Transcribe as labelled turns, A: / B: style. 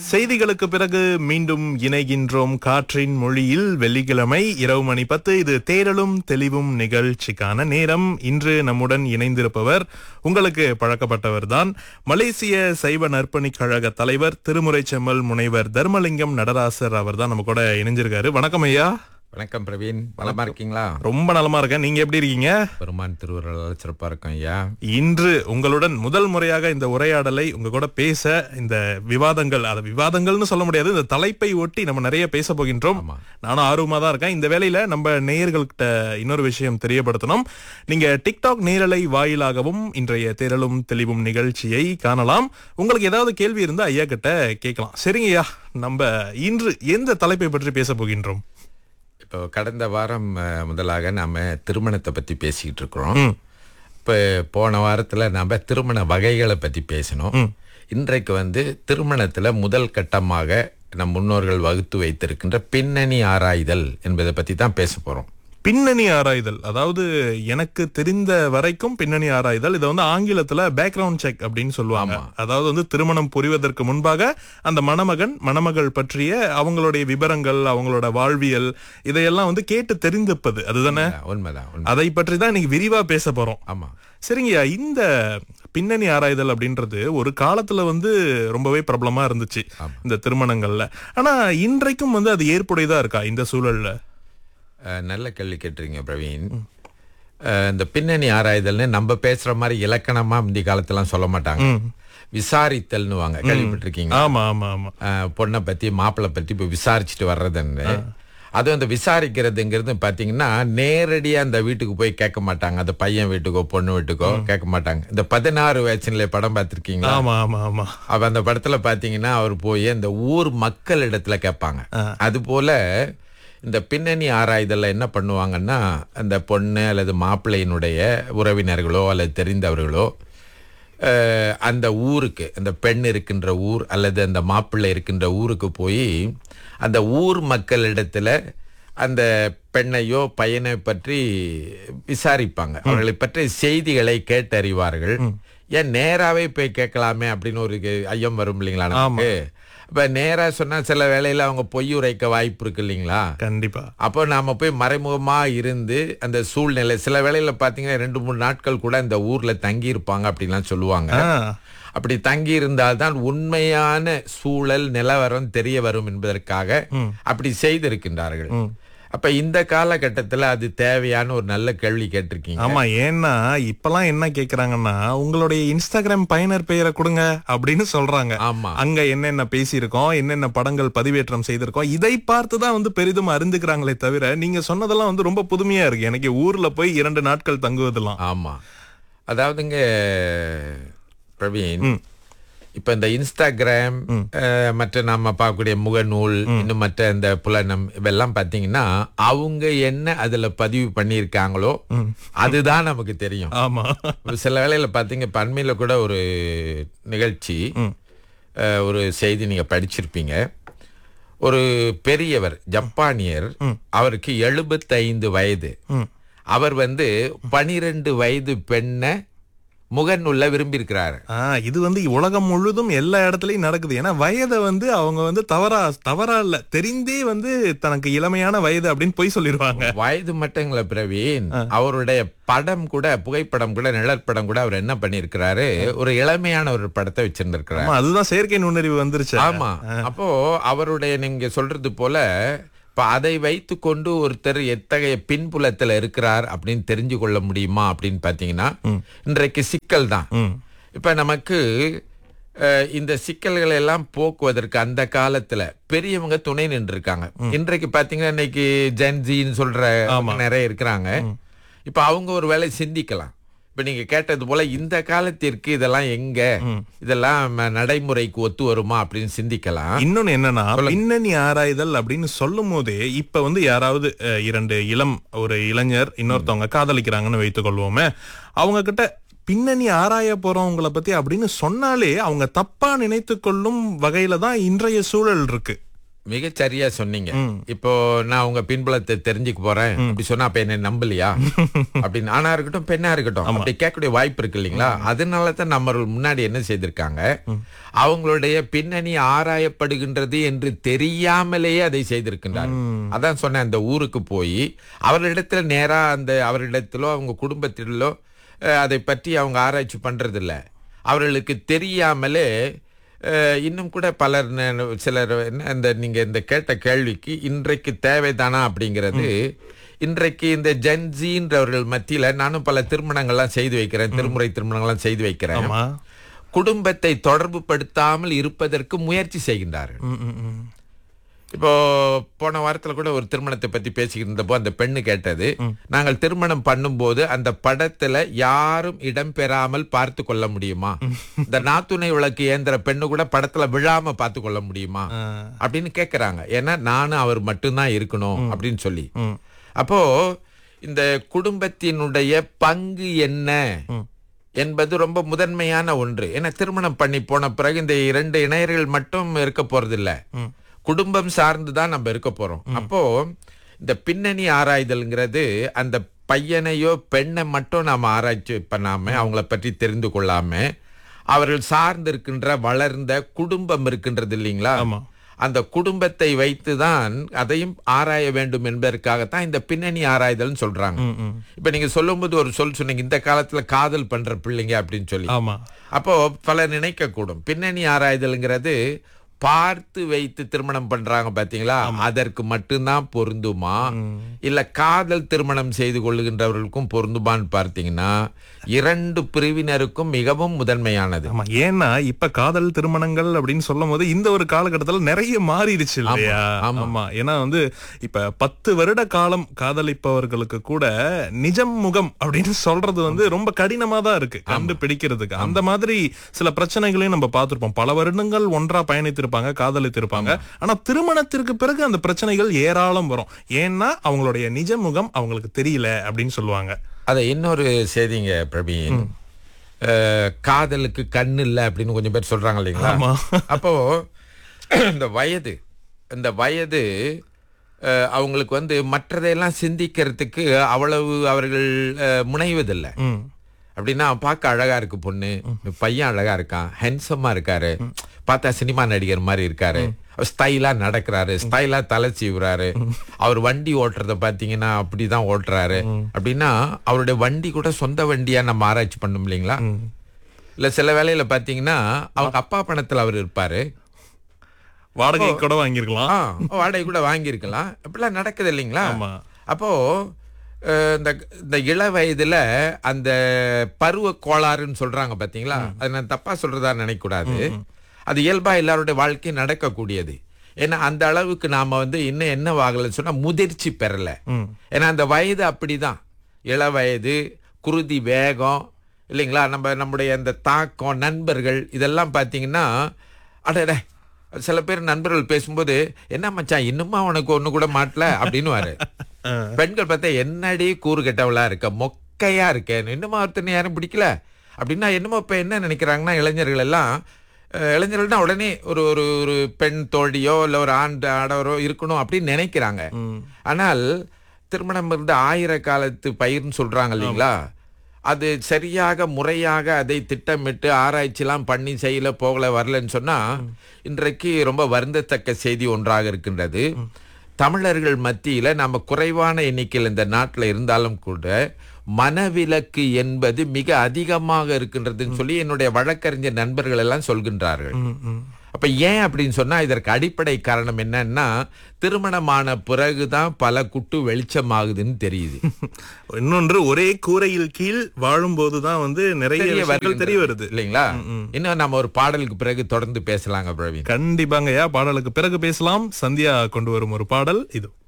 A: செய்திகளுக்கு பிறகு மீண்டும் இணைகின்றோம் காற்றின் மொழியில் வெள்ளிக்கிழமை இரவு மணி பத்து இது தேரலும் தெளிவும் நிகழ்ச்சிக்கான நேரம் இன்று நம்முடன் இணைந்திருப்பவர் உங்களுக்கு பழக்கப்பட்டவர்தான் மலேசிய சைவ நற்பணிக் கழக தலைவர் திருமுறை செம்மல் முனைவர் தர்மலிங்கம் நடராசர் அவர்தான் நம்ம கூட இணைஞ்சிருக்காரு வணக்கம் ஐயா
B: வணக்கம் பிரவீன் நலமா இருக்கீங்களா
A: ரொம்ப நலமா இருக்கேன் நீங்க எப்படி இருக்கீங்க
B: பெருமான் திருவுருளால் சிறப்பா இருக்கும் ஐயா
A: இன்று உங்களுடன் முதல் முறையாக இந்த உரையாடலை உங்க கூட பேச இந்த விவாதங்கள் அது விவாதங்கள்னு சொல்ல முடியாது இந்த தலைப்பை ஒட்டி நம்ம நிறைய பேச போகின்றோம்
B: ஆமா.
A: நானும் ஆர்வமா தான் இருக்கேன் இந்த வேளையில நம்ம நேயர்கள்கிட்ட இன்னொரு விஷயம் தெரியப்படுத்தணும் நீங்க டிக்டாக் நேரலை வாயிலாகவும் இன்றைய தேரலும் தெளிவும் நிகழ்ச்சியை காணலாம் உங்களுக்கு ஏதாவது கேள்வி இருந்தா ஐயா கிட்ட கேட்கலாம் சரிங்க ஐயா நம்ம இன்று எந்த தலைப்பை பற்றி பேச போகின்றோம்
B: இப்போ கடந்த வாரம் அஹ், முதலாக நாம திருமணத்தை பத்தி பேசிக்கிட்டு இருக்கிறோம்
A: ம்.
B: இப்போ போன வாரத்துல நாம திருமண வகைகளை பத்தி பேசினோம் இன்றைக்கு வந்து திருமணத்துல முதல் கட்டமாக நம் முன்னோர்கள் வகுத்து வைத்திருக்கின்ற பின்னணி ஆராய்தல் என்பதை பத்தி தான் பேச போறோம்
A: பின்னணி ஆராய்தல் அதாவது எனக்கு தெரிந்த வரைக்கும் பின்னணி ஆராய்தல் இதை வந்து ஆங்கிலத்துல பேக்ரவுண்ட் செக் அப்படின்னு சொல்லுவாங்க அதாவது வந்து திருமணம் புரிவதற்கு முன்பாக அந்த மணமகன் மணமகள் பற்றிய அவங்களுடைய விவரங்கள் அவங்களோட வாழ்வியல் இதையெல்லாம் வந்து கேட்டு தெரிந்துப்பது அதுதானே
B: அஹ், உண்மைதான் உண்மை
A: அதை பற்றி தான் இன்னைக்கு விரிவா பேச போறோம்
B: ஆமா
A: சரிங்கய்யா இந்த பின்னணி ஆராய்தல் அப்படின்றது ஒரு காலத்துல வந்து ரொம்பவே பிரபலமா இருந்துச்சு இந்த திருமணங்கள்ல ஆனா இன்றைக்கும் வந்து அது ஏற்புடையதா இருக்கா இந்த சூழல்ல
B: அஹ், நல்ல கேள்வி கேட்டிருக்கீங்க பிரவீன் அஹ், இந்த பின்னணி ஆராய்தல்னு நம்ம பேசுற மாதிரி இலக்கணமா முந்தி காலத்துலாம் சொல்ல மாட்டாங்க விசாரித்தல்னு வாங்க கேள்விப்பட்டிருக்கீங்க
A: ஆமா ஆமா ஆமா
B: அஹ், பொண்ணை பத்தி மாப்பிள்ளை பத்தி இப்ப விசாரிச்சுட்டு வர்றதுன்னு அது அந்த விசாரிக்கிறதுங்கிறது பாத்தீங்கன்னா நேரடியா அந்த வீட்டுக்கு போய் கேட்க மாட்டாங்க அந்த பையன் வீட்டுக்கோ பொண்ணு வீட்டுக்கோ கேட்க மாட்டாங்க இந்த பதினாறு வயசுல படம் பார்த்திருக்கீங்களா
A: ஆமா ஆமா ஆமா
B: அப்ப அந்த படத்துல பாத்தீங்கன்னா அவர் போய் அந்த ஊர் மக்கள் இடத்துல கேட்பாங்க அது போல இந்த பின்னணி ஆராய்தல்ல என்ன பண்ணுவாங்கன்னா அந்த பொண்ணு அல்லது மாப்பிள்ளையினுடைய உறவினர்களோ அல்லது தெரிந்தவர்களோ அஹ், அந்த ஊருக்கு அந்த பெண் இருக்கின்ற ஊர் அல்லது அந்த மாப்பிள்ளை இருக்கின்ற ஊருக்கு போய் அந்த ஊர் மக்களிடத்துல அந்த பெண்ணையோ பையனை பற்றி விசாரிப்பாங்க அவர்களை பற்றி செய்திகளை கேட்டறிவார்கள் ஏன் நேராவே போய் கேட்கலாமே அப்படின்னு ஒரு கே- ஐயம் வரும் இல்லைங்களா நமக்கு இப்ப நேரா சொன்னா சில வேளையில அவங்க பொய் உரைக்க வாய்ப்பு இருக்கு இல்லைங்களா
A: கண்டிப்பா
B: அப்போ நாம போய் மறைமுகமா இருந்து அந்த சூழ்நிலை சில வேளையில பாத்தீங்கன்னா ரெண்டு மூணு நாட்கள் கூட இந்த ஊர்ல தங்கி இருப்பாங்க அப்படின்லாம் சொல்லுவாங்க
A: ஆ,
B: அப்படி தங்கி இருந்தால்தான் உண்மையான சூழல் நிலவரம் தெரிய வரும் என்பதற்காக அப்படி செய்திருக்கின்றார்கள் அப்ப இந்த காலகட்டத்துல அது தேவையான ஒரு நல்ல கேள்வி கேட்டிருக்கீங்க
A: ஆமா ஏன்னா இப்பெல்லாம் என்ன கேக்குறாங்கன்னா உங்களுடைய இன்ஸ்டாகிராம் பயனர் பெயரை கொடுங்க அப்படின்னு சொல்றாங்க
B: ஆமா
A: அங்க என்னென்ன பேசியிருக்கோம் என்னென்ன படங்கள் பதிவேற்றம் செய்திருக்கோம் இதை பார்த்து தான் வந்து பெரிதும் அறிந்துக்கிறாங்களே தவிர நீங்க சொன்னதெல்லாம் வந்து ரொம்ப புதுமையா இருக்கு எனக்கு ஊர்ல போய் இரண்டு நாட்கள் தங்குவதெல்லாம்
B: ஆமா அதாவதுங்க பிரவீன் இப்ப இந்த இன்ஸ்டாகிராம் அஹ், மற்ற நாம பார்க்கக்கூடிய முகநூல் இன்னும் மற்ற இந்த புலனம் இவெல்லாம் பாத்தீங்கன்னா அவங்க என்ன அதுல பதிவு பண்ணியிருக்காங்களோ அதுதான் நமக்கு தெரியும்
A: ஆமா
B: ஒரு சில வேளையில பாத்தீங்க இப்ப அண்மையில கூட ஒரு நிகழ்ச்சி அஹ், ஒரு செய்தி நீங்க படிச்சிருப்பீங்க ஒரு பெரியவர் ஜப்பானியர் அவருக்கு 75 வயது அவர் வந்து பனிரெண்டு வயது பெண்ணை முகநூல்ல விரும்பி இருக்கிறாரு
A: ஆ, இது வந்து உலகம் முழுதும் எல்லா இடத்துலயும் நடக்குது ஏன்னா வயதை வந்து அவங்க வந்து தவறா தவறா இல்ல தெரிந்தே வந்து தனக்கு இளமையான வயது அப்படின்னு போய் சொல்லிடுவாங்க
B: வயது மட்டுங்கள பிரவீன் அவருடைய படம் கூட புகைப்படம் கூட நிழற்படம் கூட அவர் என்ன பண்ணிருக்கிறாரு ஒரு இளமையான ஒரு படத்தை வச்சிருந்திருக்கிறார்
A: ஆமா அதுதான் செயற்கை நுண்ணறிவு வந்துருச்சு
B: ஆமா அப்போ அவருடைய நீங்க சொல்றது போல இப்ப அதை வைத்து கொண்டு ஒருத்தர் எத்தகைய பின்புலத்துல இருக்கிறார் அப்படின்னு தெரிஞ்சு கொள்ள முடியுமா அப்படின்னு பாத்தீங்கன்னா இன்றைக்கு சிக்கல் தான் இப்ப நமக்கு அஹ், இந்த சிக்கல்களை எல்லாம் போக்குவதற்கு அந்த காலத்துல பெரியவங்க துணை நின்று இருக்காங்க இன்றைக்கு பாத்தீங்கன்னா இன்னைக்கு ஜென்ஜின்னு சொல்ற நிறைய இருக்கிறாங்க இப்ப அவங்க ஒரு வேலை சிந்திக்கலாம் இப்ப நீங்க கேட்டது போல இந்த காலத்திற்கு இதெல்லாம் எங்க இதெல்லாம் ம- நடைமுறைக்கு ஒத்து வருமா அப்படின்னு சிந்திக்கலாம்
A: இன்னொன்னு என்னன்னா பின்னணி ஆராய்தல் அப்படின்னு சொல்லும் போதே இப்ப வந்து யாராவது அஹ், இரண்டு இளம் ஒரு இளைஞர் இன்னொருத்தவங்க காதலிக்கிறாங்கன்னு வைத்துக் கொள்வோமே அவங்க கிட்ட பின்னணி ஆராய போறவங்கள பத்தி அப்படின்னு சொன்னாலே அவங்க தப்பா நினைத்து கொள்ளும் வகையில தான் இன்றைய சூழல் இருக்கு
B: மிகச் சரியா சொன்னீங்க இப்போ நான் உங்க பின்புலத்தை தெரிஞ்சுக்க போறேன் அப்படி சொன்னா அப்ப என்ன நம்பலையா அப்படின்னு ஆனா இருக்கட்டும் பெண்ணா இருக்கட்டும் அப்படி கேட்கக்கூடிய வாய்ப்பு இருக்கு இல்லைங்களா அதனால தான் நம்ம முன்னாடி என்ன செய்திருக்காங்க அவங்களுடைய பின்னணி ஆராயப்படுகின்றது என்று தெரியாமலேயே அதை செய்திருக்கின்றார் அதான் சொன்னேன் அந்த ஊருக்கு போய் அவரிடத்துல நேரா அந்த அவரிடத்திலோ அவங்க குடும்பத்திலோ அஹ், அதை பற்றி அவங்க ஆராய்ச்சி பண்றது இல்ல அவர்களுக்கு தெரியாமலே அஹ், இன்னும் கூட பலர் ந- சிலர் என்ன இந்த நீங்க இந்த கேட்ட கேள்விக்கு இன்றைக்கு தேவைதானா அப்படிங்கிறது இன்றைக்கு இந்த ஜென்ஜின்றவர்கள் மத்தியில நானும் பல திருமணங்கள்லாம் செய்து வைக்கிறேன் திருமுறை திருமணங்கள்லாம் செய்து வைக்கிறேன்
A: ஆமா
B: குடும்பத்தை தொடர்பு படுத்தாமல் இருப்பதற்கு முயற்சி செய்கின்றார்கள்
A: ம், ம், ம்.
B: இப்போ போன வாரத்துல கூட ஒரு திருமணத்தை பத்தி பேசிக்கிட்டு இருந்தப்போ அந்த பெண்ணு கேட்டது நாங்கள் திருமணம் பண்ணும்போது அந்த படத்துல யாரும் இடம் பெறாமல் பார்த்து கொள்ள முடியுமா இந்த நாத்துணை விளக்கு ஏந்திர பெண்ணு கூட படத்துல விழாம பார்த்து கொள்ள முடியுமா
A: ஆ.
B: அப்படின்னு கேக்குறாங்க ஏன்னா நானும் அவர் மட்டும்தான் இருக்கணும் அப்படின்னு சொல்லி
A: ம்.
B: அப்போ இந்த குடும்பத்தினுடைய பங்கு என்ன என்பது ரொம்ப முதன்மையான ஒன்று ஏன்னா திருமணம் பண்ணி போன பிறகு இந்த இரண்டு இணையர்கள் மட்டும் இருக்க போறதில்ல குடும்பம் சார்ந்து தான் நம்ம இருக்க போறோம் அப்போ இந்த பின்னணி ஆராய்தல்ங்கிறது அந்த பையனையோ பெண்ணை மட்டும் நாம ஆராய்ச்சி பண்ணாம அவங்கள பற்றி தெரிந்து கொள்ளாம அவர்கள் சார்ந்து இருக்கின்ற வளர்ந்த குடும்பம் இருக்கின்றது இல்லைங்களா
A: ஆமா
B: அந்த குடும்பத்தை வைத்துதான் அதையும் ஆராய வேண்டும் என்பதற்காகத்தான் இந்த பின்னணி ஆராய்தல்னு சொல்றாங்க
A: ம், ம்.
B: இப்ப நீங்க சொல்லும்போது ஒரு சொல் சொன்னீங்க இந்த காலத்துல காதல் பண்ற பிள்ளைங்க அப்படின்னு சொல்லி
A: ஆமா
B: அப்போ பலர் நினைக்க கூடும் பின்னணி ஆராய்தல்ங்கிறது பார்த்து வைத்து திருமணம் பண்றாங்க பாத்தீங்களா அதற்கு மட்டும்தான் பொருந்துமா இல்ல காதல் திருமணம் செய்து கொள்ளுகின்றவர்களுக்கும் பொருந்துமான்னு பார்த்தீங்கன்னா இரண்டு பிரிவினருக்கும் மிகவும் முதன்மையானது
A: ஆமா ஏன்னா இப்ப காதல் திருமணங்கள் அப்படின்னு சொல்லும் போது இந்த ஒரு காலகட்டத்துல நிறைய மாறிடுச்சு இல்லையா
B: ஆமா.
A: ஆமா ஏன்னா வந்து இப்ப பத்து வருட காலம் காதலிப்பவர்களுக்கு கூட நிஜம் முகம் அப்படின்னு சொல்றது வந்து ரொம்ப கடினமா தான் இருக்கு கண்டுபிடிக்கிறதுக்கு அந்த மாதிரி சில பிரச்சனைகளையும் நம்ம பார்த்திருப்போம் பல வருடங்கள் ஒன்றா பயணித்திருப்பாங்க காதலித்திருப்பாங்க ஆனா திருமணத்திற்கு பிறகு அந்த பிரச்சனைகள் ஏராளம் வரும் ஏன்னா அவங்களுடைய நிஜ முகம் அவங்களுக்கு தெரியல அப்படின்னு சொல்லுவாங்க
B: அத இன்னொரு செய்திங்க பிரவீன் அஹ், காதலுக்கு கண் இல்ல அப்படின்னு கொஞ்சம் பேர் சொல்றாங்க இல்லைங்களா
A: ஆமா.
B: அப்போ இந்த வயது இந்த வயது அஹ், அவங்களுக்கு வந்து மற்றதையெல்லாம் சிந்திக்கிறதுக்கு அவ்வளவு அவர்கள் அஹ், முனைவதில்லை
A: ம்
B: அப்படின்னா பார்க்க அழகா இருக்கு பொண்ணு பையன் அழகா இருக்கான் ஹென்சமா இருக்காரு பார்த்தா சினிமா நடிகர் மாதிரி இருக்காரு ஸ்டைலா நடக்கிறாரு ஸ்டைலா தலை சீவுறாரு அவர் வண்டி ஓட்டுறத பாத்தீங்கன்னா அப்படிதான் ஓட்டுறாரு அப்படின்னா அவருடைய வண்டி கூட சொந்த வண்டியா நம்ம ஆராய்ச்சி பண்ணும் இல்லைங்களா இல்ல சில வேளையில பாத்தீங்கன்னா அவங்க அப்பா பணத்துல அவர் இருப்பாரு
A: வாடகை கூட வாங்கியிருக்கலாம்
B: ஆ, வாடகை கூட வாங்கியிருக்கலாம் இப்படிலாம் நடக்குது இல்லைங்களா
A: ஆமா.
B: அப்போ அஹ், இந்த இந்த இள வயதுல அந்த பருவ கோளாறுன்னு சொல்றாங்க பாத்தீங்களா அது நான் தப்பா சொல்றதா நினைக்க கூடாது அது இயல்பா எல்லாருடைய வாழ்க்கையும் நடக்கக்கூடியது ஏன்னா அந்த அளவுக்கு நாம வந்து இன்னும் என்ன ஆகலைன்னு சொன்னா முதிர்ச்சி பெறல ஏன்னா அந்த வயது அப்படிதான் இள வயது குருதி வேகம் இல்லைங்களா நம்ம நம்முடைய அந்த தாக்கம் நண்பர்கள் இதெல்லாம் பார்த்தீங்கன்னா அடடே சில பேர் நண்பர்கள் பேசும்போது என்ன மச்சான் இன்னுமா உனக்கு ஒண்ணு கூட மாட்டல அப்படின்னு பெண்கள் பார்த்தா என்னடி கூறு கெட்டவளா இருக்க மொக்கையா இருக்கேன் இன்னுமா ஒருத்தனை யாரும் பிடிக்கல அப்படின்னா என்னமோ இப்ப என்ன நினைக்கிறாங்கன்னா இளைஞர்கள் எல்லாம் அஹ், இளைஞர்கள்னா உடனே ஒரு ஒரு ஒரு பெண் தோழியோ இல்ல ஒரு ஆண் ஆடவரோ இருக்கணும் அப்படின்னு நினைக்கிறாங்க ஆனால் திருமணம் இருந்த ஆயிர காலத்து பயிர்னு சொல்றாங்க இல்லைங்களா அது சரியாக முறையாக அதை திட்டமிட்டு ஆராய்ச்சிலாம் பண்ணி செய்யல போகல வரலன்னு சொன்னா இன்றைக்கு ரொம்ப வருந்தத்தக்க செய்தி ஒன்றாக இருக்கின்றது தமிழர்கள் மத்தியில நம்ம குறைவான எண்ணிக்கையில் இந்த நாட்டில் இருந்தாலும் கூட மனவிலக்கு என்பது மிக அதிகமாக இருக்கின்றதுன்னு சொல்லி என்னுடைய வழக்கறிஞர் நண்பர்கள் எல்லாம் சொல்கின்றார்கள்
A: ம், ம்.
B: அப்ப ஏன் அப்படின்னு சொன்னா இதற்கு அடிப்படை காரணம் என்னன்னா திருமணமான பிறகுதான் பல குட்டு வெளிச்சமாகுதுன்னு தெரியுது
A: இன்னொன்று ஒரே கூரையில் கீழ் வாழும்போதுதான் வந்து நிறைய
B: தெரிய
A: விஷயங்கள்
B: வருகின்றது.
A: தெரிய வருது
B: இல்லைங்களா இன்னும் நம்ம ஒரு பாடலுக்கு பிறகு தொடர்ந்து பேசலாங்க பிரவீன்
A: கண்டிப்பாங்கய்யா பாடலுக்கு பிறகு பேசலாம் சந்தியா கொண்டு வரும் ஒரு பாடல் இது